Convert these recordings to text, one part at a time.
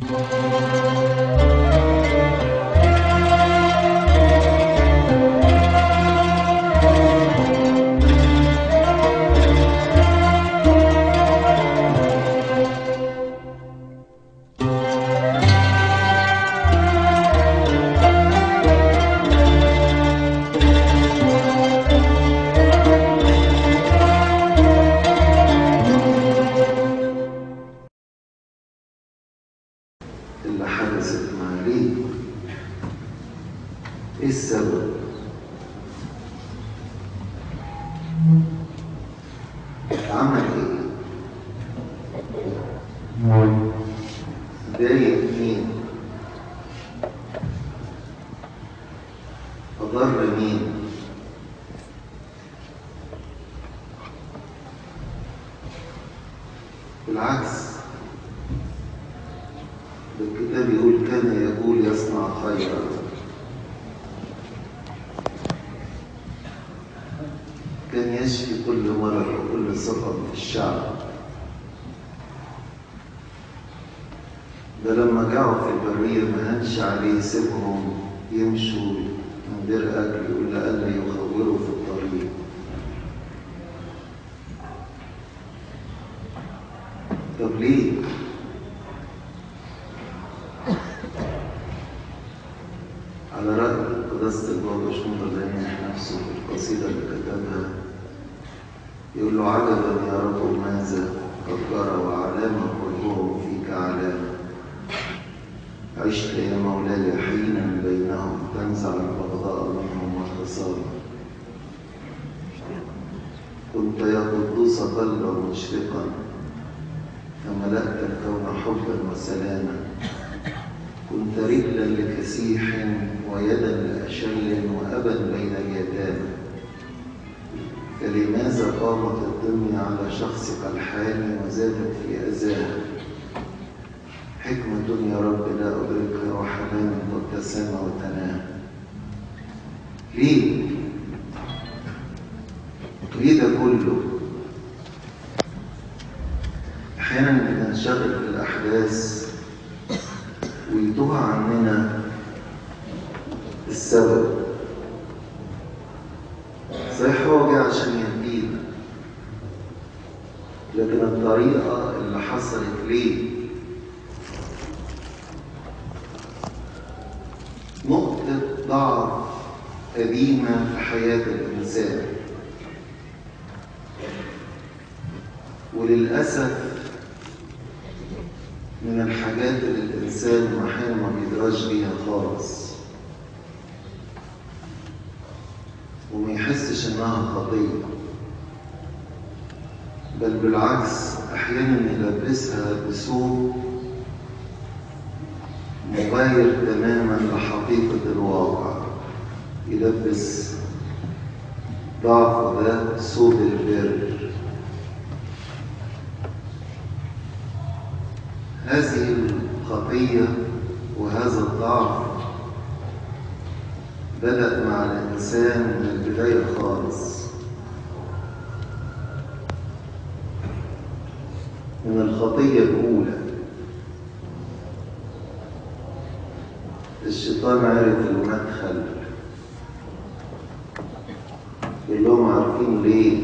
اللي حدثت مع ليه ايه السبب عمل ايه ضايق مين فضر مين بالعكس الكتاب يقول كان يقول يصنع خيرا كان يشفي كل مرض وكل سقط في الشعب ده لما جاعوا في البرية ما هنش عليه يسيبهم يمشوا من غير أكل يقول لألا يخوروا في الطريق طب ليه؟ على رأي قداسة البابا شنودة دايما نفسه في القصيدة اللي كتبها يقول له عجبا يا رب ماذا قد جرى وعلامة قربهم فيك علامة عشت يا مولاي حينا بينهم تنزع البغضاء منهم والخصام كنت يا قدوس قلبا مشرقا فملأت الكون حبا وسلاما كنت رجلا لكسيح ويدا لأشل وأبا بين اليتامى فلماذا قامت الدنيا على شخصك الحاني وزادت في أذاه حكمة يا رب لا أدركها وحنان قد تسامى وتنام ليه؟ ليه ده كله؟ أحيانا بننشغل في الأحداث ويتوه عننا السبب صحيح هو جه عشان يهدينا لكن الطريقة اللي حصلت ليه نقطة ضعف قديمة في حياة الإنسان وللأسف من الحاجات اللي الإنسان أحيانا ما بيدراش بيها خالص وما يحسش إنها خطية بل بالعكس أحيانا يلبسها بسوء مغاير تماما لحقيقة الواقع يلبس ضعفه ده سوء البر هذه الخطية وهذا الضعف بدأ مع الإنسان من البداية خالص من الخطية الأولى الشيطان عرف المدخل قال لهم عارفين ليه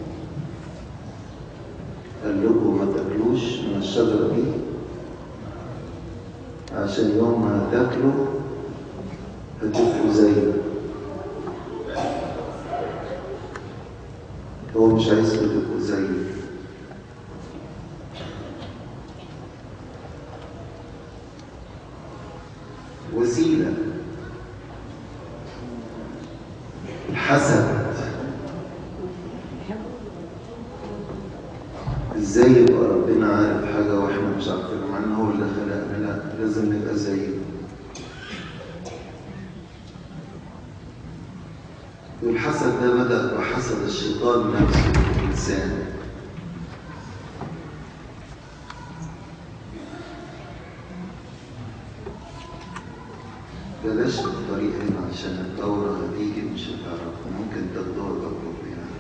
قال لكم ما تاكلوش من الشجرة دي عشان يوم ما تاكلوا هتبقوا زيه هو مش عايزكم تبقوا زيه وسيلة الحسد ازاي يبقى ربنا عارف حاجة واحنا مش عارفينها مع ان هو اللي خلقنا لا لازم نبقى زيه والحسد ده بدأ بحسد الشيطان نفسه في الإنسان بلاش الطريق هنا عشان الدورة هتيجي مش هتعرفوا ممكن تاخدوها تطلب هنا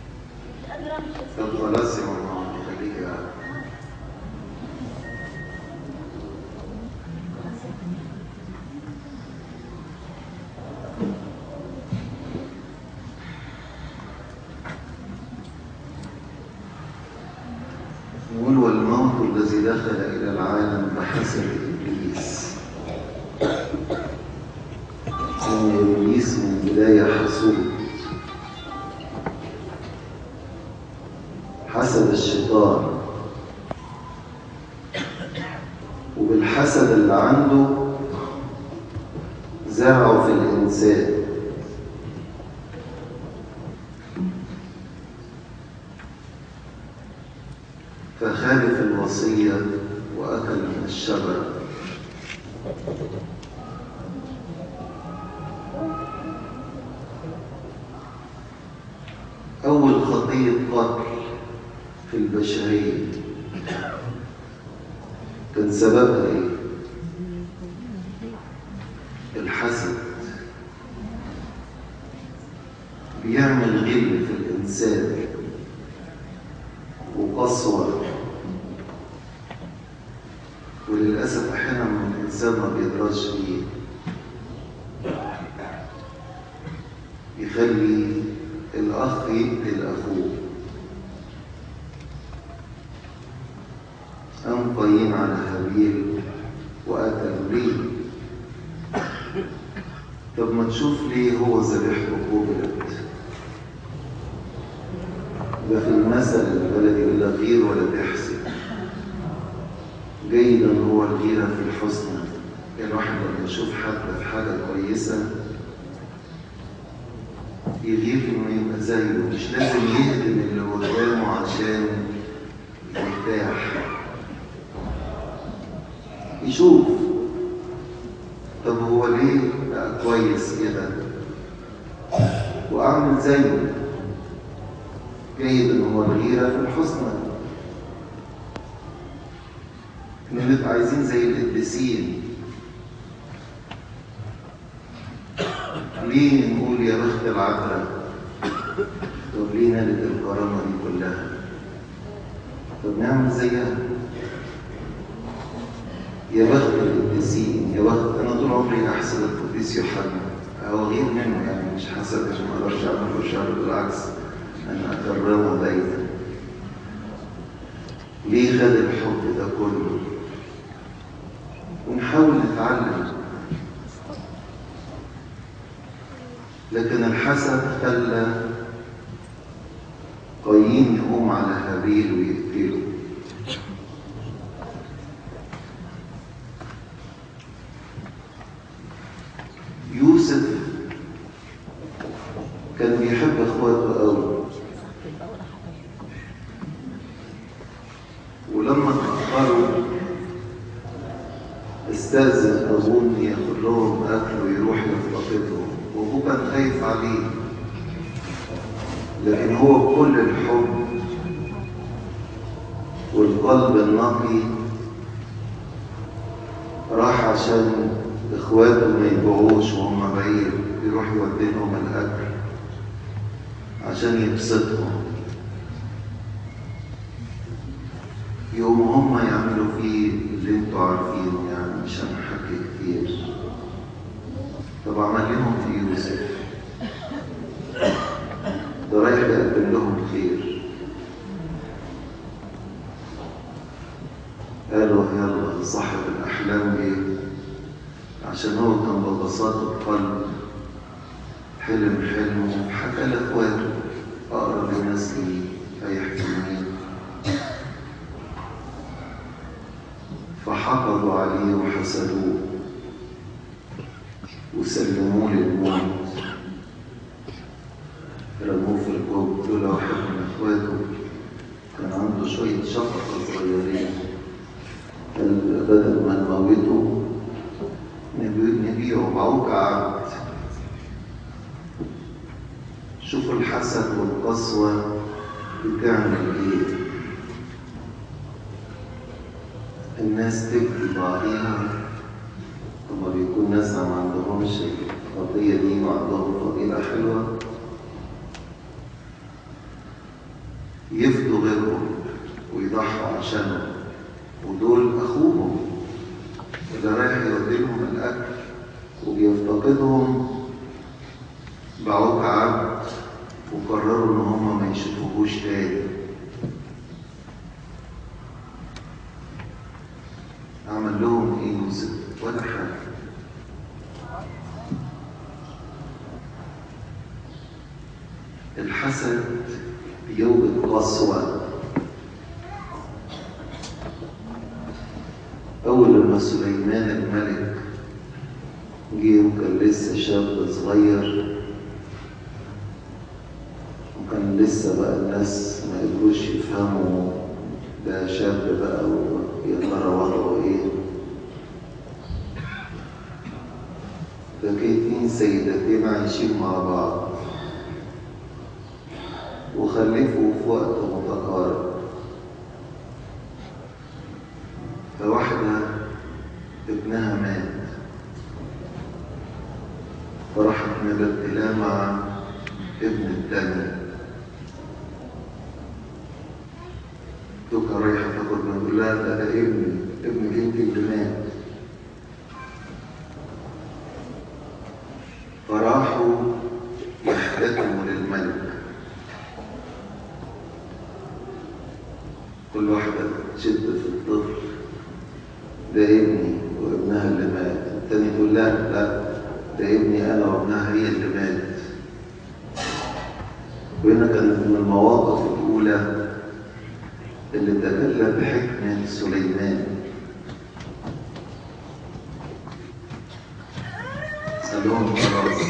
طب خلاص يا ماما خليك قاعد حسد إبليس إن إبليس من البداية حسود حسد الشيطان وبالحسد اللي عنده زرعه في الإنسان فخالف الوصية وأكل من الشجرة أول خطية قتل في البشرية كان سببها إيه؟ الحسد بيعمل غل في الإنسان وقسوة وللأسف أحيانا من الإنسان ما بيدرش بيه يخلي الأخ يقتل أخوه قام قايين على هابيل وقتلوا ليه طب ما تشوف ليه هو ذبيحته قبلت ده في المثل البلدي يقول لك غير ولا تحسد جيدا هو الغيرة في الحسنى الواحد لما يشوف حد في حاجة كويسة يغير انه يبقى زيه مش لازم يهدم اللي قدامه عشان يرتاح يشوف طب هو ليه بقى كويس كده واعمل زيه جيد ان هو الغيره في الحسنى نبقى عايزين زي القديسين ليه نقول يا بخت العذراء طب ليه نالت الكرامه دي كلها طب نعمل زيها يا بخت القديسين يا بخت انا طول عمري احسد القديس يوحنا هو غير منه يعني مش حسد عشان ما اقدرش اعمل له شر بالعكس انا اكرمه دايما ليه خد الحب ده كله ونحاول نتعلم لكن الحسد خلى قايين يقوم على هابيل ويقتله يوسف كان بيحب اخواته قوي ولما تأخروا استأذن أبوه إن ياخد لهم أكل ويروح يفتقدهم وأبوه كان خايف عليه لكن هو بكل الحب والقلب النقي راح عشان إخواته ما يبيعوش وهم بعيد يروح يودي لهم الأكل عشان يبسطهم يوم هم يعملوا فيه اللي انتوا عارفينه يعني مش هنحكي كتير طب عمل لهم في يوسف ده رايح يقدم لهم خير قالوا يلا صاحب الأحلام جه عشان هو كان ببساطة قلب حلم حلمه وحكى لإخواته أقرب الناس ليه هيحكي مين فحقدوا عليه وحسدوه وسلموه للموت رموه في الجوب دول واحد من اخواته كان عنده شوية شفقة صغيرين قال بدل ما نموته نبيعه بعوق عبد شوفوا الحسد والقسوة بتعمل ايه الناس تبكي بعضيها لما بيكون ناس ما عندهمش القضية دي وعندهم فضيلة حلوة يفدوا غيرهم ويضحوا عشانهم ودول أخوهم اللي رايح يودي لهم الأكل وبيفتقدهم باعوه كعبد وقرروا إن هم ما يشوفوهوش تاني عمل لهم ايه يوسف ولا حاجه الحسد يوجد قسوة أول لما سليمان الملك جه وكان لسه شاب صغير وكان لسه بقى الناس ما قدروش يفهموا ده شاب بقى ويا ترى وضعه ايه ده كان اتنين سيدتين عايشين مع بعض وخلفوا في وقت متقارب فواحدة ابنها مات فراحت مبدلاه مع ابن التاني دوكا رايحة تاخد من تقول لها ده ده ابني ابن بنتي اللي مات فراحوا يحتكموا للملك كل واحدة تشد في الطفل ده ابني وابنها اللي مات التاني تقول لا لا ده ابني انا وابنها هي اللي مات وهنا كانت من المواقف الاولى اللي تكلم بحكمة سليمان سألهم خلاص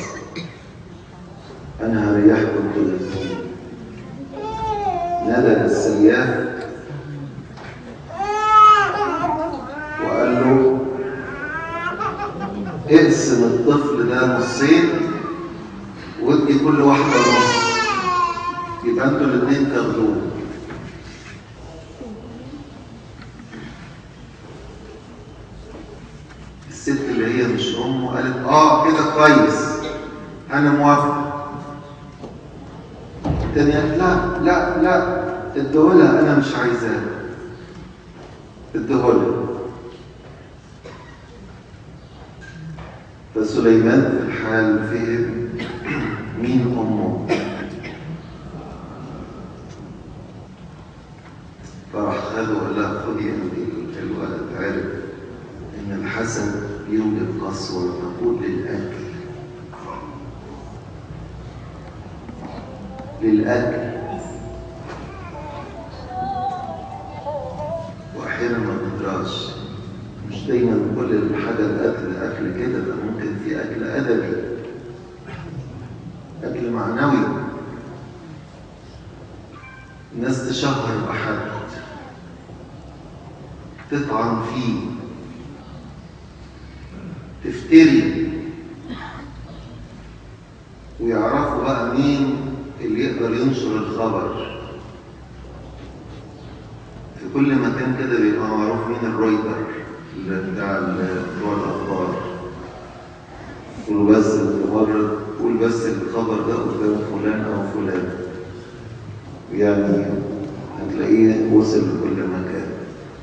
أنا هريحكم كلكم نادى السياف وقال له اقسم الطفل ده نصين وادي كل واحدة نص يبقى انتوا الاثنين تاخدوه الست اللي هي مش امه قالت اه كده كويس انا موافق التانية قالت لا لا لا اديهولها انا مش عايزاه اديهولها فسليمان في الحال فهم مين امه فراح خده وقال لها خدي انت الولد عرف ان الحسد يوجد قسوه تقول للاكل للاكل واحيانا ما بندراش مش دايما كل الحاجه الاكل اكل كده ده ممكن في اكل ادبي اكل معنوي الناس تشهر بحد تطعن فيه تفتري ويعرفوا بقى مين اللي يقدر ينشر الخبر في كل مكان كده بيبقى معروف مين الرويتر اللي بتاع ال- بتوع الاخبار قولوا بس مرة قول بس الخبر ده قدام فلان او فلان يعني هتلاقيه وصل لكل مكان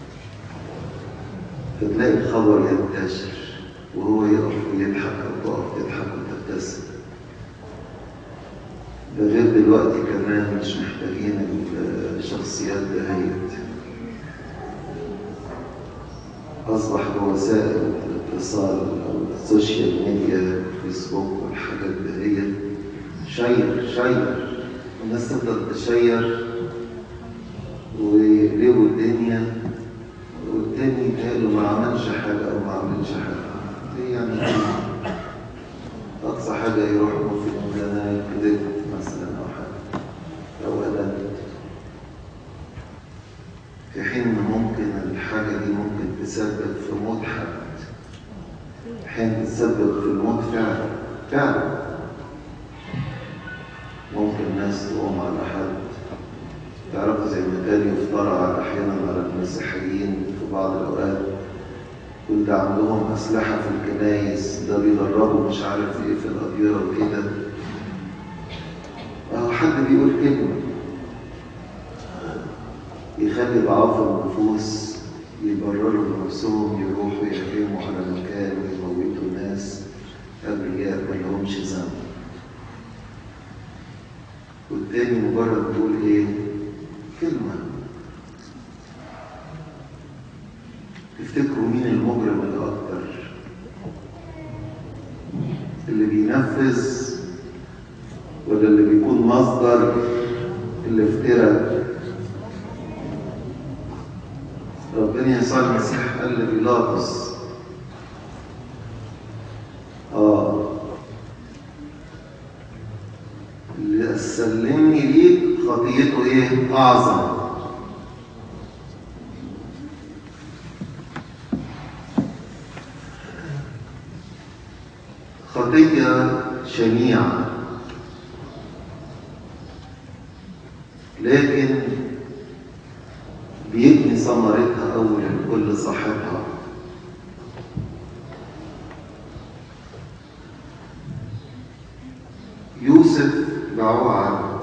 فتلاقي الخبر ينتشر وهو يقف ويضحك او تقف تضحك وتبتسم ده غير دلوقتي كمان مش محتاجين الشخصيات دهيت أصبح بوسائل الاتصال أو السوشيال ميديا فيسبوك والحاجات دهيت شير شير الناس تفضل تشير ويقلبوا الدنيا والتاني قالوا ما عملش حاجة أو ما عملش حاجة دي يعني أقصى حاجة يروح في إن أنا كذبت مثلا أو حاجة أو أدنت في حين إن ممكن الحاجة دي ممكن تسبب في موت حد حين تسبب في الموت فعلا فعلا ممكن ناس تقوم على حد تعرفوا زي ما كان يفترى على أحيانا على المسيحيين في بعض الأوقات يقول ده عندهم أسلحة في الكنايس ده بيدربوا مش عارف إيه في الأديرة وكده أهو حد بيقول كلمة يخلي ضعاف النفوس يبرروا لنفسهم يروحوا يهجموا على مكان ويموتوا ناس أبرياء ما لهمش ذنب والتاني مجرد بيقول إيه؟ كلمة تفتكروا مين المجرم الأكبر اللي بينفذ ولا اللي بيكون مصدر الافتراء ربنا يسوع المسيح قال لبيلاطس اه اللي سلمني ليك خطيته ايه اعظم خطيه شنيعه لكن بيبني ثمرتها اول لكل صاحبها يوسف دعوه عبد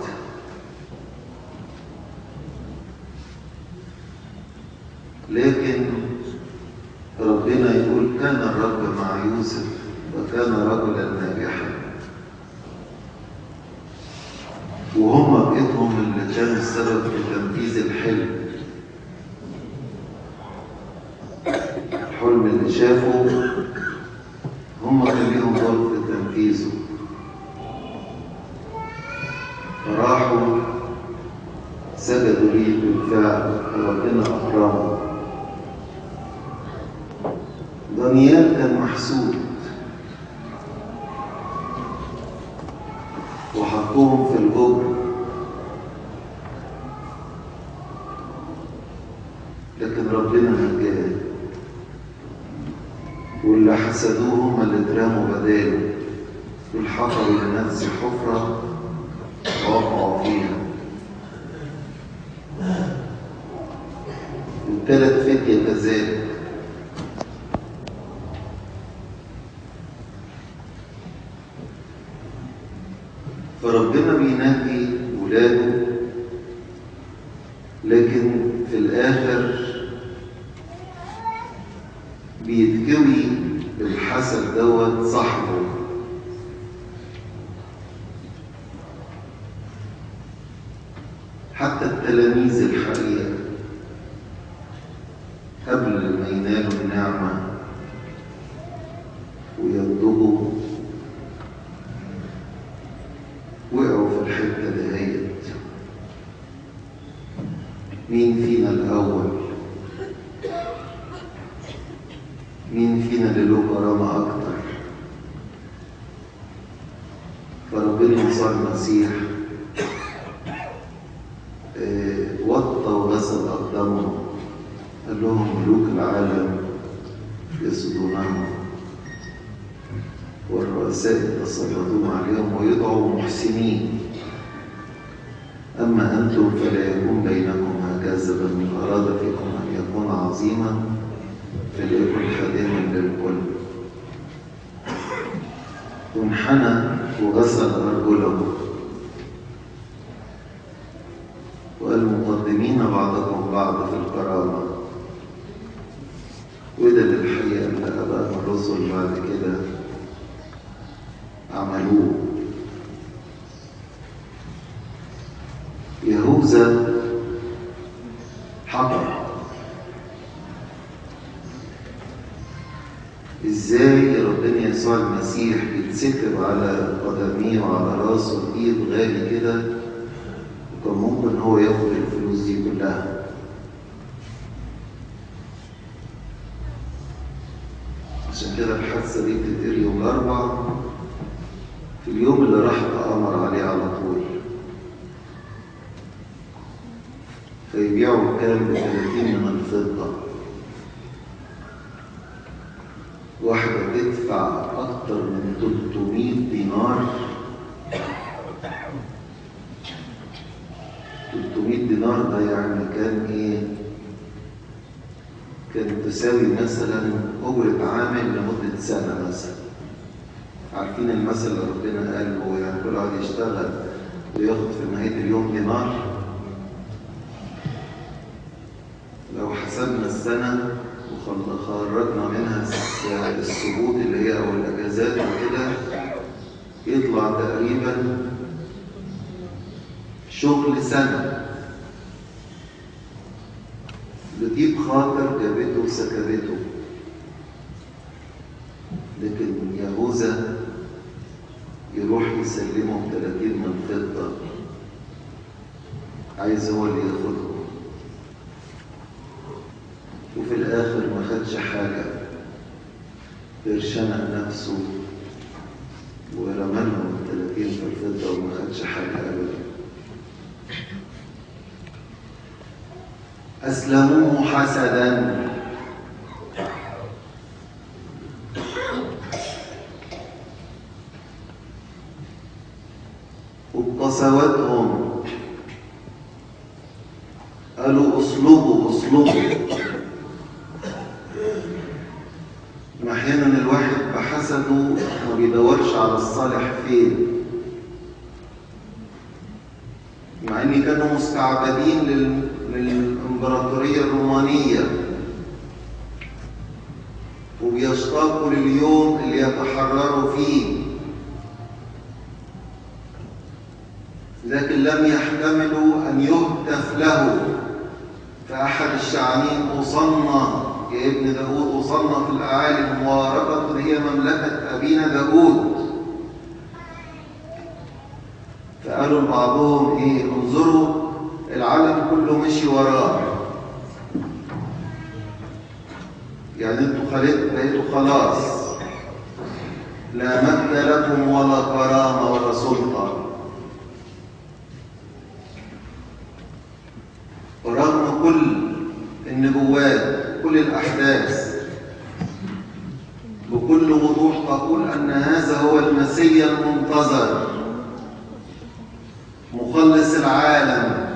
لكن ربنا يقول كان الرب مع يوسف وكان رجلا ناجحا وهم بقيتهم اللي كانوا السبب في تنفيذ الحلم الحلم اللي شافه هم كان ليهم دور في تنفيذه فراحوا سجدوا ليه بالفعل ربنا أكرمه دانيال كان محسود وحطوهم في الجبر لكن ربنا نجاه واللي حسدوه هم اللي اترموا بداله والحفروا لنفس حفرة وقعوا فيها والثلاث فتية كذلك فربنا بينجي ولاده لكن في الآخر بيتكوي بالحسد دوت صاحبه حتى التلاميذ الحقيقة قبل ما ينالوا النعمة وينضجوا وقعوا في الحتة دهيت مين فينا الأول مين فينا اللي له كرامة أكتر فربنا يسوع المسيح آه، وطى وغسل أقدامهم قال لهم ملوك العالم يسجدونهم والرؤساء يتسلطون عليهم ويدعوا محسنين أما أنتم فلا يكون بينكم هكذا بل من أراد فيكم أن يكون عظيما فليكن خادما للكل وانحنى وغسل أرجلهم وقال مقدمين بعضكم بعض في الكرامة وده الحقيقة اللي أباء الرسل بعد كده عملوه يهوذا حضر ازاي ربنا يسوع المسيح بيتسكب على قدميه وعلى راسه بايد غالي كده وكان ممكن هو ياخد الفلوس دي كلها عشان كده الحادثه دي بتتقري يوم الاربع في اليوم اللي راح تأمر عليه على طول فيبيعوا بكام ب 30 من الفضة واحدة تدفع أكتر من 300 دينار 300 دينار ده يعني كان إيه؟ كانت تساوي مثلا أجرة عامل لمدة سنة مثلا عارفين المثل اللي ربنا قاله يعني كل واحد يشتغل وياخد في نهاية اليوم دينار لو حسبنا السنة وخرجنا منها السقوط اللي هي أو الأجازات وكده يطلع تقريبا شغل سنة بتجيب خاطر جابته وسكبته لكن يهوذا يروح يسلمه ب 30 من فضة عايز هو اللي ياخدهم وفي الآخر ما خدش حاجة غير شنق نفسه ورمى لهم 30 في الفضة وما خدش حاجة أبدا أسلموه حسدا وبقساوتهم قالوا اصلبوا اصلبوا احيانا الواحد بحسده ما بيدورش على الصالح فين مع ان كانوا مستعبدين لل... للامبراطوريه الرومانيه وبيشتاقوا لليوم اللي يتحرروا فيه لكن لم يحتملوا ان يهتف له فاحد الشعانين اصنى يا ابن داود أصنى في الأعالي مباركة هي مملكة أبينا داود فقالوا لبعضهم إيه انظروا العالم كله مشي وراه يعني انتوا خليت بقيتوا خلاص لا مجد لكم ولا كرامة ولا سلطة ورغم كل النبوات كل الأحداث بكل وضوح تقول أن هذا هو المسيا المنتظر مخلص العالم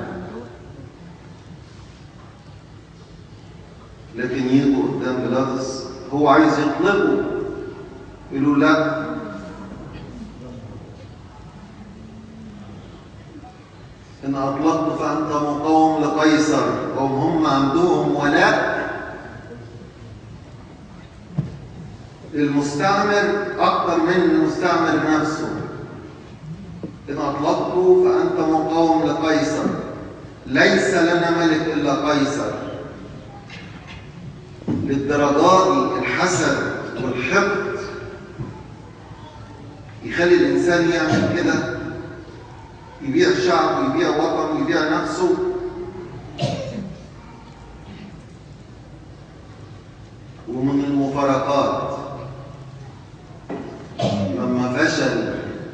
لكن يجوا قدام بيلاطس هو عايز يطلبه يقولوا لا إن أطلقت فأنت مقاوم لقيصر وهم عندهم ولاء المستعمر أكثر من المستعمر نفسه إن أطلقته فأنت مقاوم لقيصر ليس لنا ملك إلا قيصر للدرجات دي الحسد والحقد يخلي الإنسان يعمل كده يبيع شعب يبيع وطن يبيع نفسه ومن المفارقات لما فشل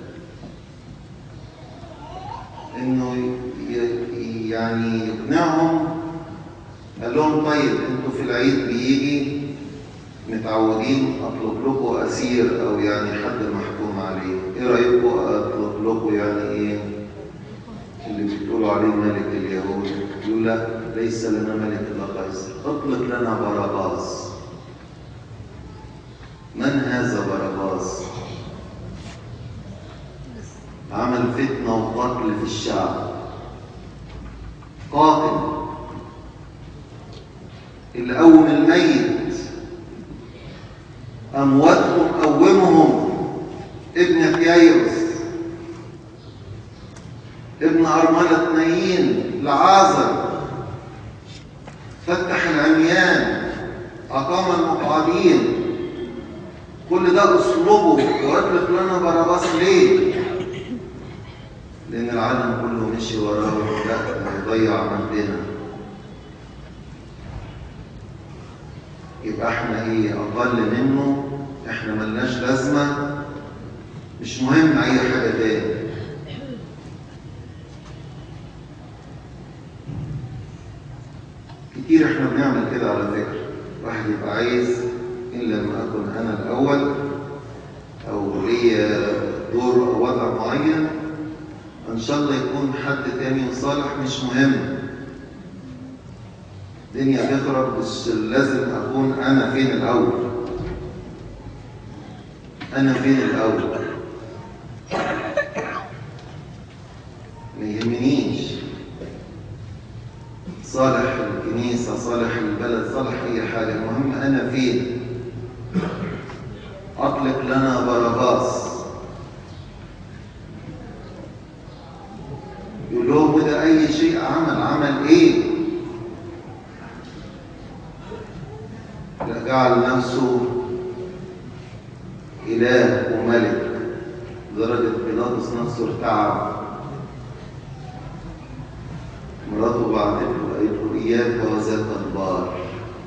انه يعني يقنعهم قال لهم طيب انتوا في العيد بيجي متعودين اطلب لكم اسير او يعني حد محكوم عليه ايه رايكم اطلب لكم يعني ايه اللي بتقولوا عليه ملك اليهود يقول لا ليس لنا ملك الا قيصر اطلق لنا باراباس من هذا باراباس عمل فتنة وقتل في الشعب قاتل اللي قوم الميت أمواتهم قومهم ابن خيايرس ابن أرملة نايين لعازر فتح العميان أقام المقعدين كل ده أسلوبه وأطلق لنا باراباس ليه؟ لأن العالم كله مشي وراه لا هيضيع مجدنا يبقى احنا ايه أقل منه احنا ملناش لازمة مش مهم أي حاجة تاني كتير احنا بنعمل كده على فكرة واحد يبقى عايز إن لم أكن أنا الأول أو ليا دور أو وضع معين إن شاء الله يكون حد تاني صالح مش مهم الدنيا تخرب بس لازم أكون أنا فين الأول أنا فين الأول ما يهمنيش صالح الكنيسة صالح البلد صالح أي حاجة المهم أنا فين أطلق لنا باراباس يقول لهم وده أي شيء عمل عمل إيه لا جعل نفسه إله وملك لدرجة بيلاطس نفسه ارتعب مراته بعتت له قالت له إياك وذاك البار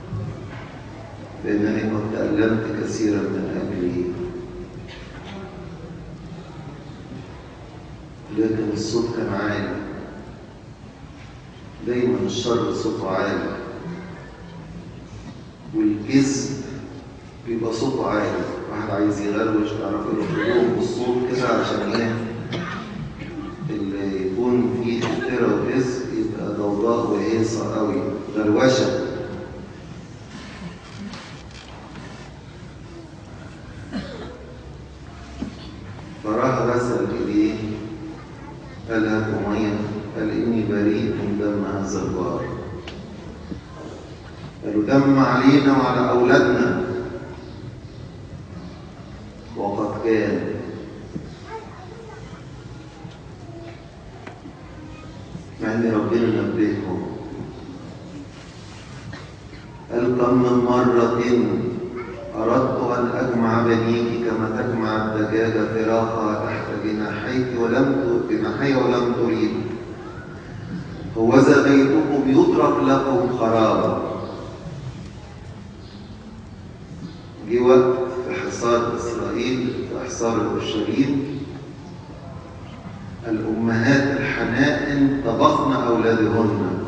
لأنني قد تألمت كثيرا من أجله لكن الصوت كان عالي دايما الشر صوته عالي والكذب بيبقى صوته عالي واحد عايز يغروش تعرف يرفضهم بالصوت كده عشان ايه اللي يكون فيه افتراء وكذب يبقى ضوضاء وهيصة قوي غروشه فراح رسل إليه قال هات مية قال إني بريء من دم هذا البار قالوا دم علينا وعلى أولادنا وقد كان مع إن ربنا نبههم قال كم من مرة أردت أن أجمع بنيك كما تجمع الدجاجة فراخها تحت جناحيك ولم جناحي ولم تريد هوذا بيتكم يترك لكم خرابا جه وقت في حصار إسرائيل في حصار أورشليم الأمهات الحنائن طبخن أولادهن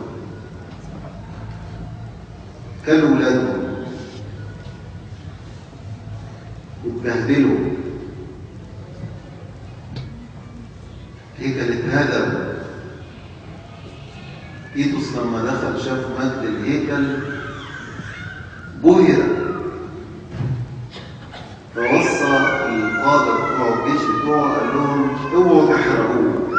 كلوا ولادهم اتبهدلوا هيكل اتهدم تيتوس لما دخل شاف مجد الهيكل بهر فوصى القادة بتوع الجيش بتوعه قال لهم اوعوا تحرقوه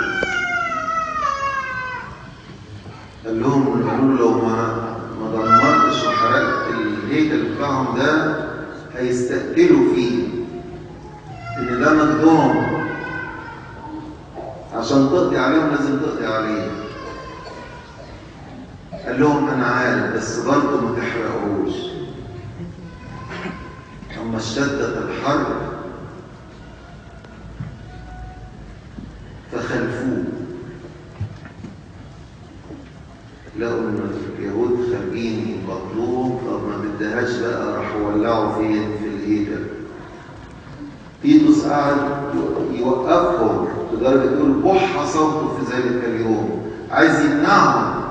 قال لهم قالوا له لو ما ما دمرتش وحرقت الهيكل بتاعهم ده هيستقتلوا فيه ان ده مجدهم عشان تقضي عليهم لازم تقضي عليه قال لهم انا عارف بس برضه ما تحرقوش اما اشتدت الحرب فخلفوه لقوا ان اليهود خارجين يقتلوهم طب ما بدهاش بقى راحوا ولعوا فين في الهيكل تيتوس قعد يوقفهم لدرجه يقول بح صوته في ذلك اليوم عايز يمنعهم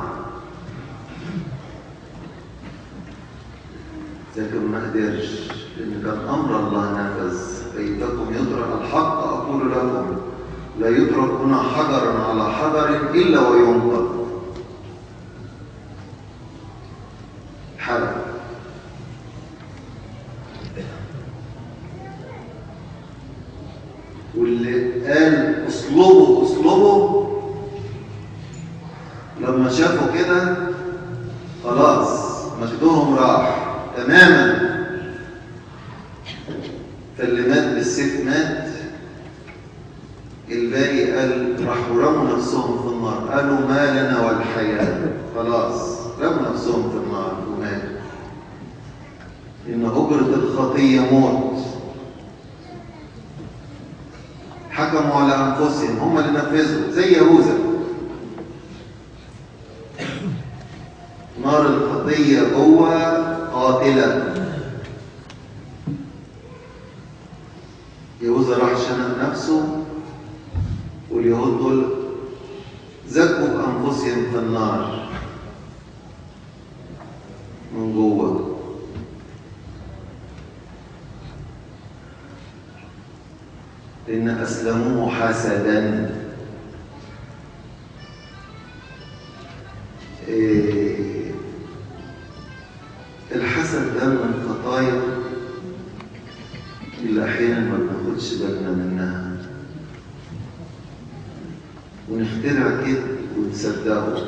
لكن ما قدرش لان كان امر الله نفذ بيتكم يترك الحق اقول لكم لا يترك هنا حجرا على حجر الا وينقض حرق واللي قال اصلبوا اصلبوا لما شافوا كده خلاص مجدهم راح تماما فاللي مات بالسيف مات الباقي قال راحوا رموا نفسهم في النار قالوا ما لنا والحياة خلاص رموا نفسهم في النار وماتوا إن أجرة الخطية موت حكموا على أنفسهم هم اللي نفذوا زي يهوذا نار الخطية جوه قاتلة يهوذا راح شنق نفسه واليهود دول زكوا بأنفسهم في النار من جوه لأن أسلموه حسدا إيه الحسد ده من الخطايا اللي أحيانا ما بناخدش بالنا منها ونخترع كده ونصدقه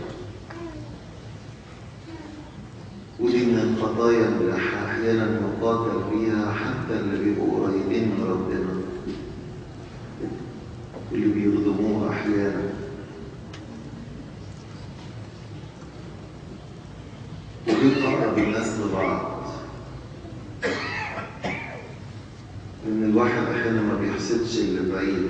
ودي من الخطايا اللي أحيانا نقاتل بيها حتى اللي بيبقوا قريبين من ربنا اللي بيخدموه أحيانا وبيقرب الناس لبعض لأن الواحد احيانا ما بيحسدش اللي بعيد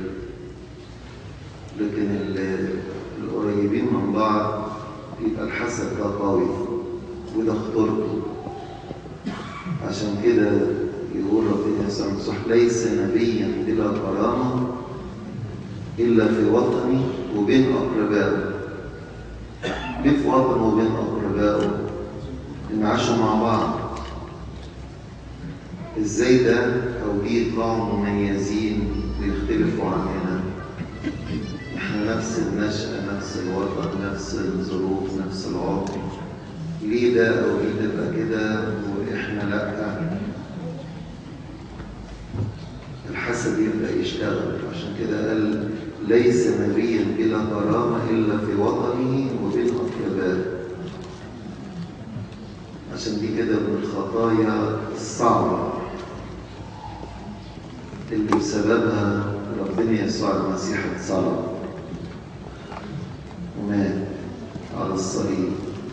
لكن ال- القريبين من بعض يبقى الحسد ده قوي وده خطورته عشان كده يقول ربنا يسوع المسيح ليس نبيا بلا كرامه الا في وطني وبين اقربائه ليه في وطنه وبين اقربائه ان عاشوا مع بعض ازاي ده او دي يطلعوا مميزين ويختلفوا عننا احنا نفس النشأة نفس الوطن نفس الظروف نفس العمر ليه ده او ليه تبقى كده واحنا لا الحسد يبدأ يشتغل عشان كده قال ليس نبيا بلا كرامة إلا في وطنه وبين أقربائه عشان دي كده من الخطايا الصعبة اللي بسببها ربنا يسوع المسيح اتصلب ومات على الصليب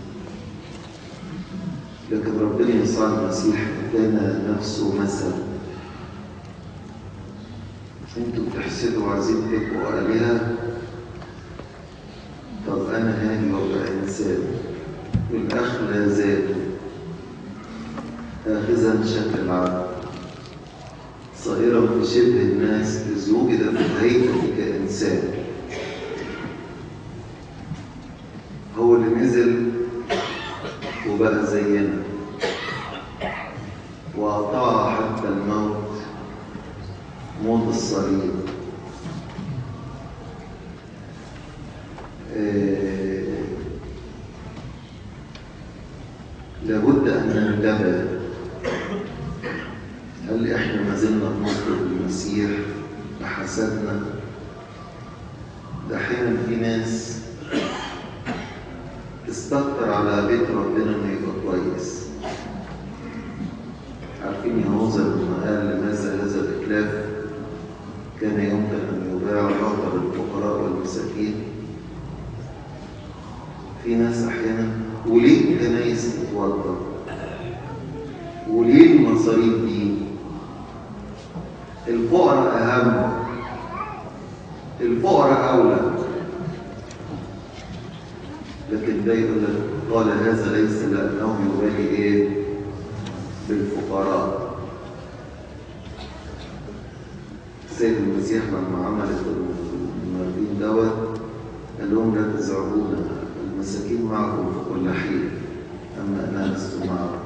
لكن ربنا يسوع المسيح ادانا نفسه مثل انتوا بتحسدوا وعايزين تبقوا آلهة طب أنا هاجي وأبقى إنسان والأخ لا زال آخذا شكل العبد صائرا في شبه الناس إذ وجد في الهيئة كإنسان هو اللي نزل وبقى زينا وأطاع حتى الموت موت الصليب آه، لابد أن ننتبه هل إحنا ما زلنا بنطلب المسيح بحسدنا ده أحيانا في ناس تستكتر على بيت ربنا إنه يبقى كويس عارفين يهوذا لما قال لماذا هذا الإتلاف كان يمكن أن يباع ويعطى للفقراء والمساكين في ناس أحيانا وليه الكنايس تتوضا وليه المصاريف دي الفقراء أهم الفقراء أولى لكن ده يقول لك قال هذا ليس لأنه يبالي إيه بالفقراء السيد المسيح لما عملت المرضين دوت قال لهم لا تزعجونا المساكين معكم في كل حين اما انا لست معكم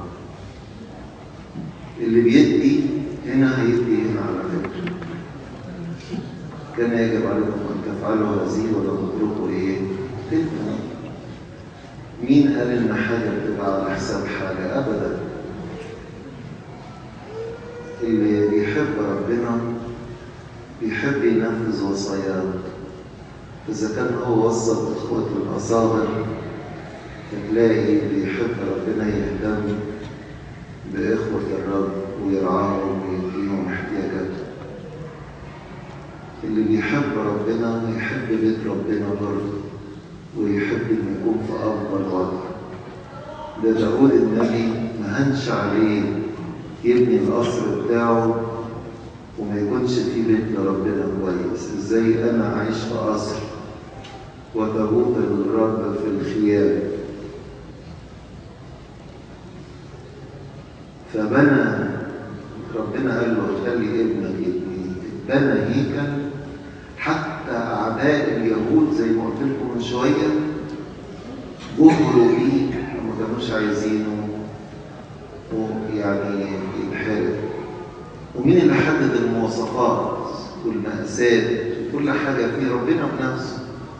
اللي بيدي هنا هيدي هنا على فكره كان يجب عليكم ان تفعلوا هذه ولا تتركوا ايه فتنه مين قال ان حاجه بتبقى على حساب حاجه ابدا اللي بيحب ربنا بيحب ينفذ وصاياه إذا كان هو وصل إخوته الأصابع تلاقي بيحب ربنا يهتم بإخوة الرب ويرعاهم ويديهم احتياجاتهم اللي بيحب ربنا يحب بيت ربنا برضه ويحب إنه يكون في أفضل وضع ده داود النبي ما هنش عليه يبني القصر بتاعه وما يكونش في بيت لربنا كويس ازاي انا عايش في قصر وتابوت الرب في الخيام فبنى ربنا قال له خلي ابنك يبني بنى هيكل حتى اعداء اليهود زي ما قلت لكم من شويه جهروا بيه وما كانوش عايزينه يعني يتحارب ومين اللي حدد المواصفات والمقاسات وكل حاجة فيه ربنا بنفسه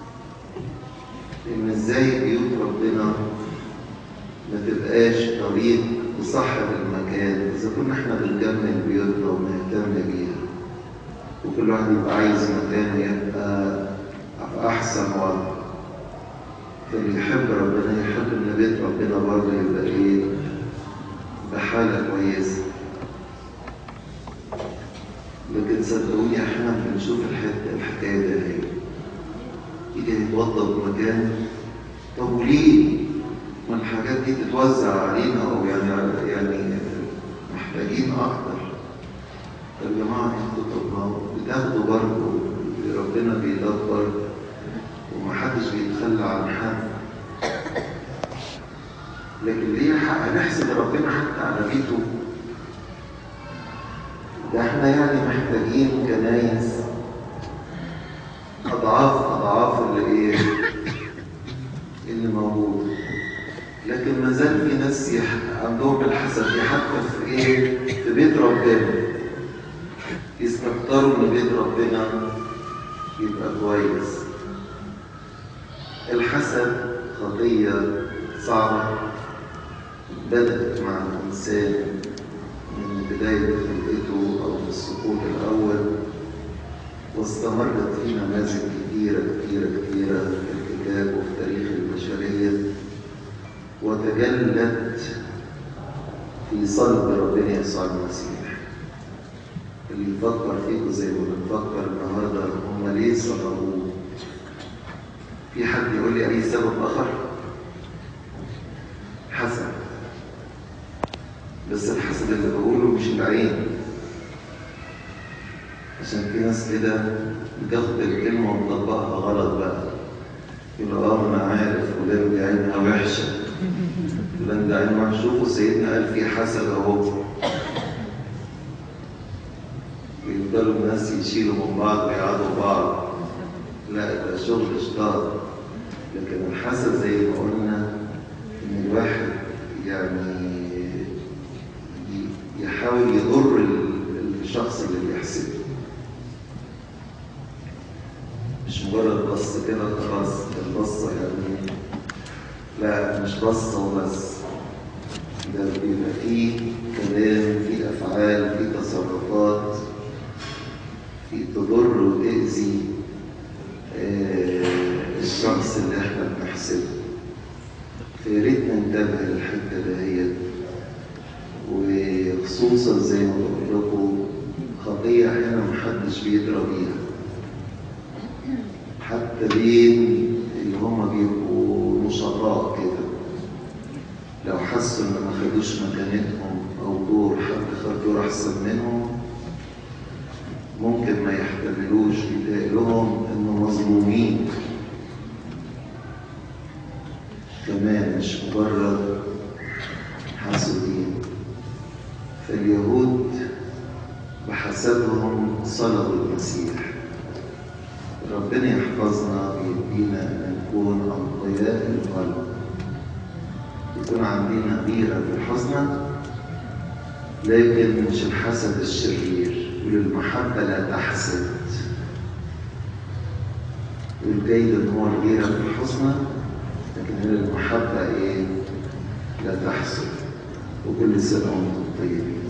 إن إزاي بيوت ربنا ما تبقاش طريق لصاحب المكان إذا كنا إحنا بنجمل بيوتنا وبنهتم بيها وكل واحد يبقى عايز مكانه يبقى في أحسن وضع فاللي يحب ربنا يحب إن بيت ربنا برضه يبقى إيه بحالة كويسة لكن صدقوني احنا بنشوف الحته الحكايه ده هي يجي يتوضى بمكان طب وليه؟ ما الحاجات دي تتوزع علينا او يعني يعني محتاجين اكتر يا جماعة انتوا طب ما هو بتاخدوا برضه ربنا بيدبر ومحدش بيتخلى عن حد لكن ليه حق نحسد ربنا حتى على بيته ده احنا يعني محتاجين كنايس اضعاف اضعاف اللي ايه اللي موجود لكن ما زال في ناس يح... عندهم الحسد دي حتى في ايه في بيت ربنا يستكتروا ان بيت ربنا يبقى كويس الحسد خطيه صعبه بدأت مع الإنسان من بداية خلقته أو من السقوط الأول واستمرت في نماذج كثيرة كثيرة كثيرة في الكتاب وفي تاريخ البشرية وتجلت في صلب ربنا يسوع المسيح اللي يفكر فيكم زي ما بنفكر النهارده هم ليه صلبوه؟ في حد يقول لي أي سبب آخر؟ حسن بس الحسد اللي بقوله مش العين عشان في ناس كده بتاخد الكلمة وتطبقها غلط بقى يقول اه انا عارف فلان دي عينها وحشة فلان ده عينه وحشة شوفوا سيدنا قال في حسد اهو ويفضلوا الناس يشيلوا من بعض ويعادوا بعض لا ده شغل شطار لكن الحسد زي ما قلنا ان الواحد يعني يحاول يضر الشخص اللي بيحسده مش مجرد بص كده خلاص البصة يعني لا مش بصة وبس ده بيبقى فيه كلام فيه أفعال فيه تصرفات في تضر وتأذي آه الشخص اللي احنا بنحسده فيا ريت ننتبه للحتة دهيت وخصوصا زي ما بقول لكم خطية أحيانا محدش بيدرى بيها حتى بين اللي هما بيبقوا نشطاء كده لو حسوا إن ما خدوش مكانتهم أو دور حد خد دور أحسن منهم ممكن ما يحتملوش يلاقي لهم إنه مظلومين كمان مش مجرد حاسدين فاليهود بحسبهم صلبوا المسيح ربنا يحفظنا ويدينا ان نكون انقياء القلب يكون عندنا غيره في الحزن لكن مش الحسد الشرير وللمحبه لا تحسد والجيد ان هو الغيره في الحزن لكن هي المحبه ايه لا تحسد وكل سنه وانتم طيبين